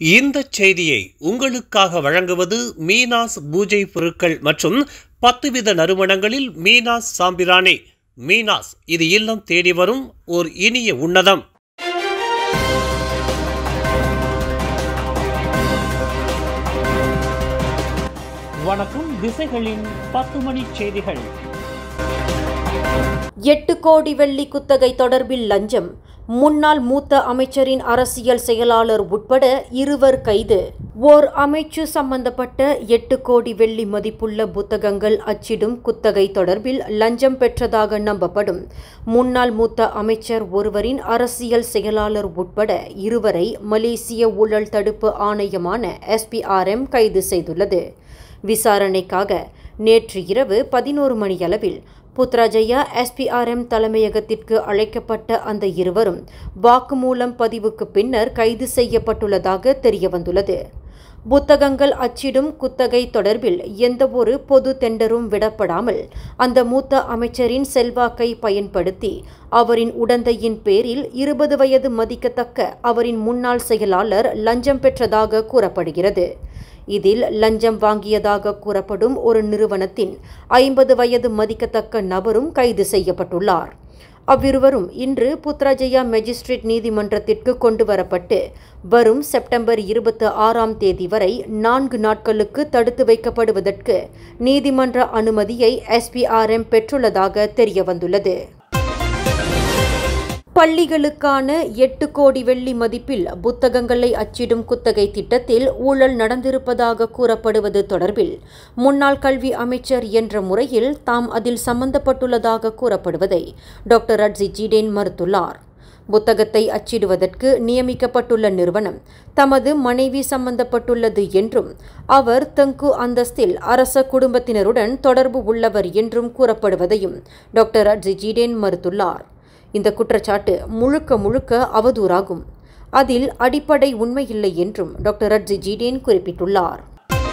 இந்த செய்தியை உங்களுக்காக வழங்குவது மீனாஸ் பூஜை பொருட்கள் மற்றும் பத்து வித நறுமணங்களில் மீனாஸ் சாம்பிராணி மீனாஸ் இது இல்லம் தேடி வரும் ஓர் இனிய உன்னதம் வணக்கம் திசைகளின் பத்து மணி செய்திகள் எட்டு கோடி வெள்ளி குத்தகை தொடர்பில் லஞ்சம் முன்னாள் மூத்த அமைச்சரின் அரசியல் செயலாளர் உட்பட இருவர் கைது ஓர் அமைச்சு சம்பந்தப்பட்ட எட்டு கோடி வெள்ளி மதிப்புள்ள புத்தகங்கள் அச்சிடும் குத்தகை தொடர்பில் லஞ்சம் பெற்றதாக நம்பப்படும் முன்னாள் மூத்த அமைச்சர் ஒருவரின் அரசியல் செயலாளர் உட்பட இருவரை மலேசிய ஊழல் தடுப்பு ஆணையமான எஸ்பிஆர்எம் கைது செய்துள்ளது விசாரணைக்காக நேற்று இரவு பதினோரு மணியளவில் புத்ராஜயா எஸ்பிஆர்எம் தலைமையகத்திற்கு அழைக்கப்பட்ட அந்த இருவரும் வாக்குமூலம் பதிவுக்கு பின்னர் கைது செய்யப்பட்டுள்ளதாக தெரியவந்துள்ளது புத்தகங்கள் அச்சிடும் குத்தகை தொடர்பில் எந்தவொரு பொது டெண்டரும் விடப்படாமல் அந்த மூத்த அமைச்சரின் செல்வாக்கை பயன்படுத்தி அவரின் உடந்தையின் பேரில் இருபது வயது மதிக்கத்தக்க அவரின் முன்னாள் செயலாளர் லஞ்சம் பெற்றதாக கூறப்படுகிறது இதில் லஞ்சம் வாங்கியதாக கூறப்படும் ஒரு நிறுவனத்தின் ஐம்பது வயது மதிக்கத்தக்க நபரும் கைது செய்யப்பட்டுள்ளார் அவ்விருவரும் இன்று புத்ராஜயா மேஜிஸ்ட்ரேட் நீதிமன்றத்திற்கு கொண்டு வரப்பட்டு வரும் செப்டம்பர் இருபத்தி ஆறாம் தேதி வரை நான்கு நாட்களுக்கு தடுத்து வைக்கப்படுவதற்கு நீதிமன்ற அனுமதியை எஸ்பிஆர்எம் பெற்றுள்ளதாக தெரியவந்துள்ளது பள்ளிகளுக்கான எட்டு கோடி வெள்ளி மதிப்பில் புத்தகங்களை அச்சிடும் குத்தகை திட்டத்தில் ஊழல் நடந்திருப்பதாக கூறப்படுவது தொடர்பில் முன்னாள் கல்வி அமைச்சர் என்ற முறையில் தாம் அதில் சம்பந்தப்பட்டுள்ளதாக கூறப்படுவதை டாக்டர் ரட்சி ஜிடேன் மறுத்துள்ளார் புத்தகத்தை அச்சிடுவதற்கு நியமிக்கப்பட்டுள்ள நிறுவனம் தமது மனைவி சம்பந்தப்பட்டுள்ளது என்றும் அவர் தங்கு அந்தஸ்தில் அரச குடும்பத்தினருடன் தொடர்பு உள்ளவர் என்றும் கூறப்படுவதையும் டாக்டர் ரட்சி ஜிடேன் மறுத்துள்ளார் இந்த குற்றச்சாட்டு முழுக்க முழுக்க அவதூறாகும் அதில் அடிப்படை உண்மையில்லை என்றும் டாக்டர் ரட்ஜி ஜிடேன் குறிப்பிட்டுள்ளார்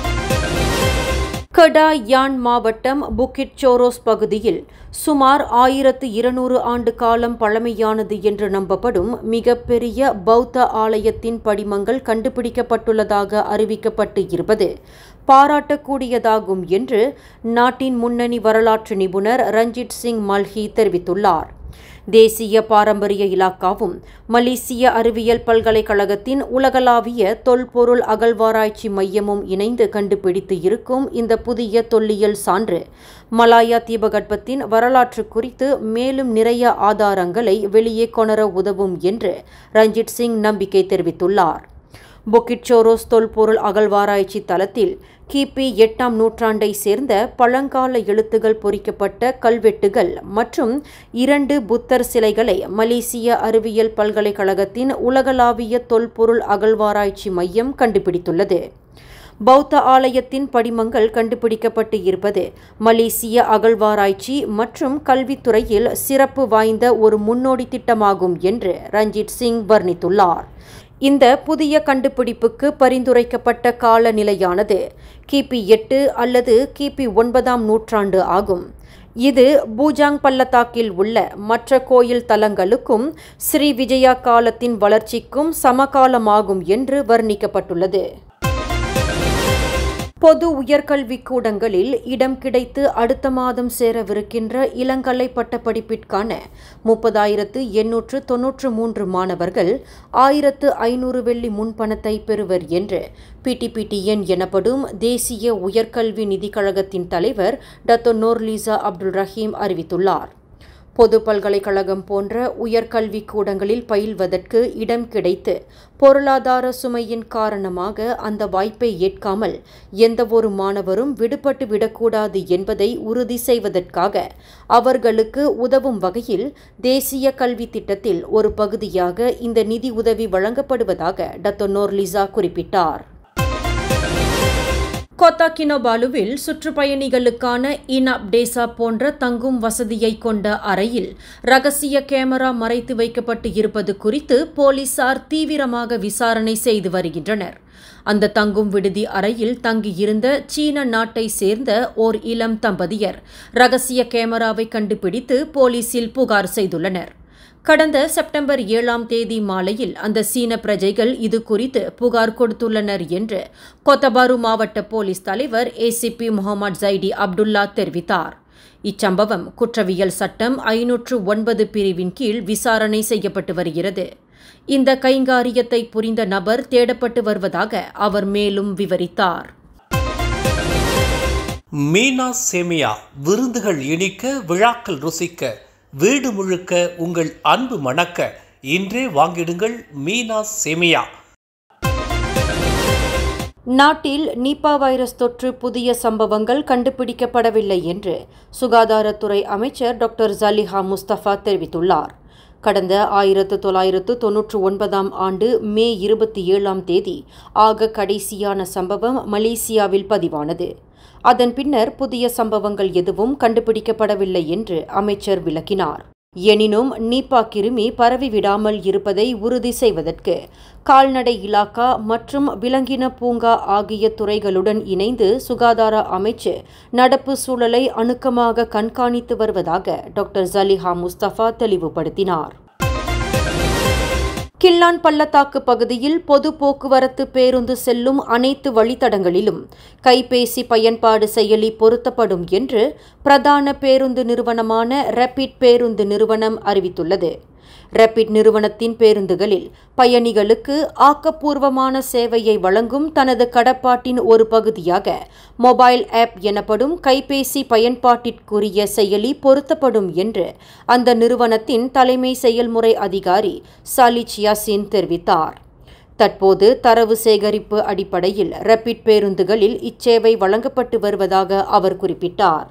கடா யான் மாவட்டம் புக்கிட் சோரோஸ் பகுதியில் சுமார் ஆயிரத்து இருநூறு ஆண்டு காலம் பழமையானது என்று நம்பப்படும் மிகப்பெரிய பௌத்த ஆலயத்தின் படிமங்கள் கண்டுபிடிக்கப்பட்டுள்ளதாக அறிவிக்கப்பட்டு இருப்பது பாராட்டக்கூடியதாகும் என்று நாட்டின் முன்னணி வரலாற்று நிபுணர் ரஞ்சித் சிங் மல்ஹி தெரிவித்துள்ளார் தேசிய பாரம்பரிய இலாக்காவும் மலேசிய அறிவியல் பல்கலைக்கழகத்தின் உலகளாவிய தொல்பொருள் அகழ்வாராய்ச்சி மையமும் இணைந்து கண்டுபிடித்து இருக்கும் இந்த புதிய தொல்லியல் சான்று மலாயா தீபகற்பத்தின் வரலாற்று குறித்து மேலும் நிறைய ஆதாரங்களை வெளியே கொணர உதவும் என்று ரஞ்சித் சிங் நம்பிக்கை தெரிவித்துள்ளார் பொக்கிட்சோரோஸ் தொல்பொருள் அகழ்வாராய்ச்சி தளத்தில் கிபி எட்டாம் நூற்றாண்டை சேர்ந்த பழங்கால எழுத்துகள் பொறிக்கப்பட்ட கல்வெட்டுகள் மற்றும் இரண்டு புத்தர் சிலைகளை மலேசிய அறிவியல் பல்கலைக்கழகத்தின் உலகளாவிய தொல்பொருள் அகழ்வாராய்ச்சி மையம் கண்டுபிடித்துள்ளது பௌத்த ஆலயத்தின் படிமங்கள் கண்டுபிடிக்கப்பட்டு இருப்பது மலேசிய அகழ்வாராய்ச்சி மற்றும் கல்வித்துறையில் சிறப்பு வாய்ந்த ஒரு முன்னோடி திட்டமாகும் என்று ரஞ்சித் சிங் வர்ணித்துள்ளார் இந்த புதிய கண்டுபிடிப்புக்கு பரிந்துரைக்கப்பட்ட கால நிலையானது கிபி எட்டு அல்லது கிபி ஒன்பதாம் நூற்றாண்டு ஆகும் இது பூஜாங் பள்ளத்தாக்கில் உள்ள மற்ற கோயில் தலங்களுக்கும் ஸ்ரீ விஜயா காலத்தின் வளர்ச்சிக்கும் சமகாலமாகும் என்று வர்ணிக்கப்பட்டுள்ளது பொது உயர்கல்விக் கூடங்களில் இடம் கிடைத்து அடுத்த மாதம் சேரவிருக்கின்ற இளங்கலை பட்டப்படிப்பிற்கான முப்பதாயிரத்து எண்ணூற்று தொன்னூற்று மூன்று மாணவர்கள் ஆயிரத்து ஐநூறு வெள்ளி முன்பணத்தை பெறுவர் என்று பிடிபிடிஎன் எனப்படும் தேசிய உயர்கல்வி நிதிக் கழகத்தின் தலைவர் டத்தோ நோர்லீசா அப்துல் ரஹீம் அறிவித்துள்ளார் பொது பல்கலைக்கழகம் போன்ற உயர்கல்விக் கூடங்களில் பயில்வதற்கு இடம் கிடைத்து பொருளாதார சுமையின் காரணமாக அந்த வாய்ப்பை ஏற்காமல் எந்தவொரு மாணவரும் விடுபட்டு விடக்கூடாது என்பதை உறுதி செய்வதற்காக அவர்களுக்கு உதவும் வகையில் தேசிய கல்வி திட்டத்தில் ஒரு பகுதியாக இந்த நிதி உதவி வழங்கப்படுவதாக டத்தோ நோர்லிசா குறிப்பிட்டார் கோத்தா கினோபாலுவில் சுற்றுப்பயணிகளுக்கான இனாப் டேசா போன்ற தங்கும் வசதியை கொண்ட அறையில் ரகசிய கேமரா மறைத்து வைக்கப்பட்டு இருப்பது குறித்து போலீசார் தீவிரமாக விசாரணை செய்து வருகின்றனர் அந்த தங்கும் விடுதி அறையில் தங்கியிருந்த சீன நாட்டை சேர்ந்த ஓர் இளம் தம்பதியர் ரகசிய கேமராவை கண்டுபிடித்து போலீசில் புகார் செய்துள்ளனர் கடந்த செப்டம்பர் ஏழாம் தேதி மாலையில் அந்த சீன பிரஜைகள் இது குறித்து புகார் கொடுத்துள்ளனர் என்று கொத்தபாரு மாவட்ட போலீஸ் தலைவர் ஏசிபி முகமது ஜைடி அப்துல்லா தெரிவித்தார் இச்சம்பவம் குற்றவியல் சட்டம் ஐநூற்று ஒன்பது பிரிவின் கீழ் விசாரணை செய்யப்பட்டு வருகிறது இந்த கைங்காரியத்தை புரிந்த நபர் தேடப்பட்டு வருவதாக அவர் மேலும் விவரித்தார் மீனா சேமியா விருந்துகள் இனிக்க விழாக்கள் ருசிக்க வீடு முழுக்க உங்கள் அன்பு மணக்க இன்றே வாங்கிடுங்கள் மீனா சேமியா நாட்டில் நிபா வைரஸ் தொற்று புதிய சம்பவங்கள் கண்டுபிடிக்கப்படவில்லை என்று சுகாதாரத்துறை அமைச்சர் டாக்டர் ஜலிஹா முஸ்தபா தெரிவித்துள்ளார் கடந்த ஆயிரத்து தொள்ளாயிரத்து தொன்னூற்று ஒன்பதாம் ஆண்டு மே இருபத்தி ஏழாம் தேதி ஆக கடைசியான சம்பவம் மலேசியாவில் பதிவானது அதன் பின்னர் புதிய சம்பவங்கள் எதுவும் கண்டுபிடிக்கப்படவில்லை என்று அமைச்சர் விளக்கினார் எனினும் நீப்பா கிருமி பரவிவிடாமல் இருப்பதை உறுதி செய்வதற்கு கால்நடை இலாக்கா மற்றும் விலங்கின பூங்கா ஆகிய துறைகளுடன் இணைந்து சுகாதார அமைச்சு நடப்பு சூழலை அணுக்கமாக கண்காணித்து வருவதாக டாக்டர் ஜலிஹா முஸ்தபா தெளிவுபடுத்தினார் கில்லான் பள்ளத்தாக்கு பகுதியில் பொது போக்குவரத்து பேருந்து செல்லும் அனைத்து வழித்தடங்களிலும் கைபேசி பயன்பாடு செயலி பொருத்தப்படும் என்று பிரதான பேருந்து நிறுவனமான ரேபிட் பேருந்து நிறுவனம் அறிவித்துள்ளது ரேபிட் நிறுவனத்தின் பேருந்துகளில் பயணிகளுக்கு ஆக்கப்பூர்வமான சேவையை வழங்கும் தனது கடப்பாட்டின் ஒரு பகுதியாக மொபைல் ஆப் எனப்படும் கைபேசி பயன்பாட்டிற்குரிய செயலி பொருத்தப்படும் என்று அந்த நிறுவனத்தின் தலைமை செயல்முறை அதிகாரி சாலிச் யாசின் தெரிவித்தார் தற்போது தரவு சேகரிப்பு அடிப்படையில் ரேபிட் பேருந்துகளில் இச்சேவை வழங்கப்பட்டு வருவதாக அவர் குறிப்பிட்டார்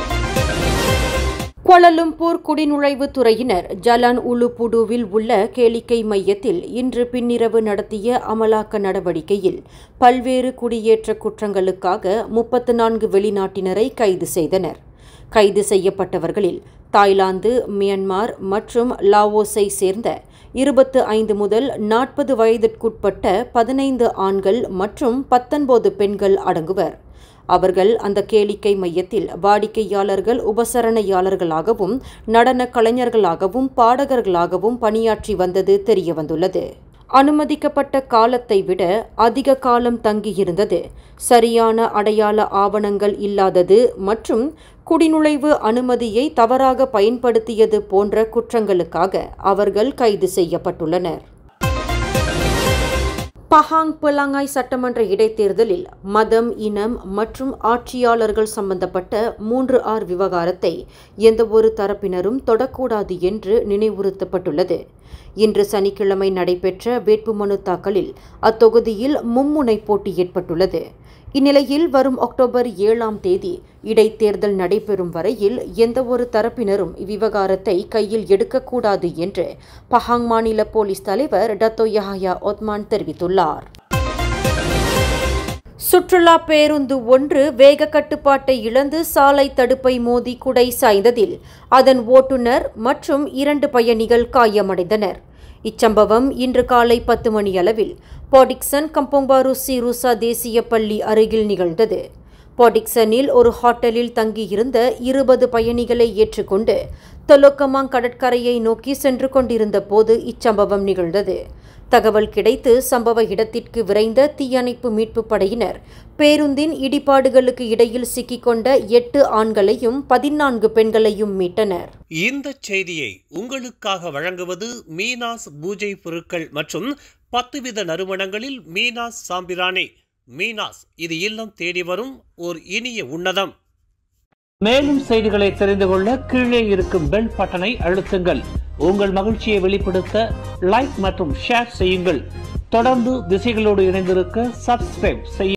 கோலலும்பூர் குடிநுழைவுத் துறையினர் ஜலான் உலுபுடுவில் உள்ள கேளிக்கை மையத்தில் இன்று பின்னிரவு நடத்திய அமலாக்க நடவடிக்கையில் பல்வேறு குடியேற்ற குற்றங்களுக்காக முப்பத்து நான்கு வெளிநாட்டினரை கைது செய்தனர் கைது செய்யப்பட்டவர்களில் தாய்லாந்து மியான்மார் மற்றும் லாவோஸை சேர்ந்த இருபத்து ஐந்து முதல் நாற்பது வயதிற்குட்பட்ட பதினைந்து ஆண்கள் மற்றும் பத்தொன்பது பெண்கள் அடங்குவர் அவர்கள் அந்த கேளிக்கை மையத்தில் வாடிக்கையாளர்கள் உபசரணையாளர்களாகவும் நடன கலைஞர்களாகவும் பாடகர்களாகவும் பணியாற்றி வந்தது தெரியவந்துள்ளது அனுமதிக்கப்பட்ட காலத்தை விட அதிக காலம் தங்கியிருந்தது சரியான அடையாள ஆவணங்கள் இல்லாதது மற்றும் குடிநுழைவு அனுமதியை தவறாக பயன்படுத்தியது போன்ற குற்றங்களுக்காக அவர்கள் கைது செய்யப்பட்டுள்ளனர் பஹாங் புலாங்காய் சட்டமன்ற இடைத்தேர்தலில் மதம் இனம் மற்றும் ஆட்சியாளர்கள் சம்பந்தப்பட்ட மூன்று ஆர் விவகாரத்தை எந்தவொரு தரப்பினரும் தொடக்கூடாது என்று நினைவுறுத்தப்பட்டுள்ளது இன்று சனிக்கிழமை நடைபெற்ற வேட்புமனு தாக்கலில் அத்தொகுதியில் மும்முனை போட்டி ஏற்பட்டுள்ளது இந்நிலையில் வரும் அக்டோபர் ஏழாம் தேதி இடைத்தேர்தல் நடைபெறும் வரையில் எந்தவொரு தரப்பினரும் இவ்விவகாரத்தை கையில் எடுக்கக்கூடாது என்று பஹாங் மாநில போலீஸ் தலைவர் டத்தோ யஹயா ஒத்மான் தெரிவித்துள்ளார் சுற்றுலா பேருந்து ஒன்று வேக கட்டுப்பாட்டை இழந்து சாலை தடுப்பை மோதி குடை சாய்ந்ததில் அதன் ஓட்டுநர் மற்றும் இரண்டு பயணிகள் காயமடைந்தனர் இச்சம்பவம் இன்று காலை பத்து மணியளவில் பாடிக்சன் கம்போங்பாரு சிருசா தேசிய பள்ளி அருகில் நிகழ்ந்தது பாடிக்சனில் ஒரு ஹோட்டலில் தங்கியிருந்த இருபது பயணிகளை ஏற்றுக்கொண்டு தொலோக்கமாங் கடற்கரையை நோக்கி சென்று கொண்டிருந்த போது இச்சம்பவம் நிகழ்ந்தது தகவல் கிடைத்து சம்பவ இடத்திற்கு விரைந்த தீயணைப்பு மீட்பு படையினர் பேருந்தின் இடிபாடுகளுக்கு இடையில் சிக்கிக்கொண்ட எட்டு ஆண்களையும் பதினான்கு பெண்களையும் மீட்டனர் இந்த செய்தியை உங்களுக்காக வழங்குவது மீனாஸ் பூஜை பொருட்கள் மற்றும் பத்து வித நறுமணங்களில் மீனாஸ் சாம்பிரானே மீனாஸ் இது இல்லம் தேடி வரும் ஓர் இனிய உன்னதம் மேலும் செய்திகளை தெரிந்து கொள்ள கீழே இருக்கும் பெல் பட்டனை அழுத்துங்கள் உங்கள் மகிழ்ச்சியை வெளிப்படுத்த லைக் மற்றும் ஷேர் செய்யுங்கள் தொடர்ந்து திசைகளோடு இணைந்திருக்க சப்ஸ்கிரைப் செய்ய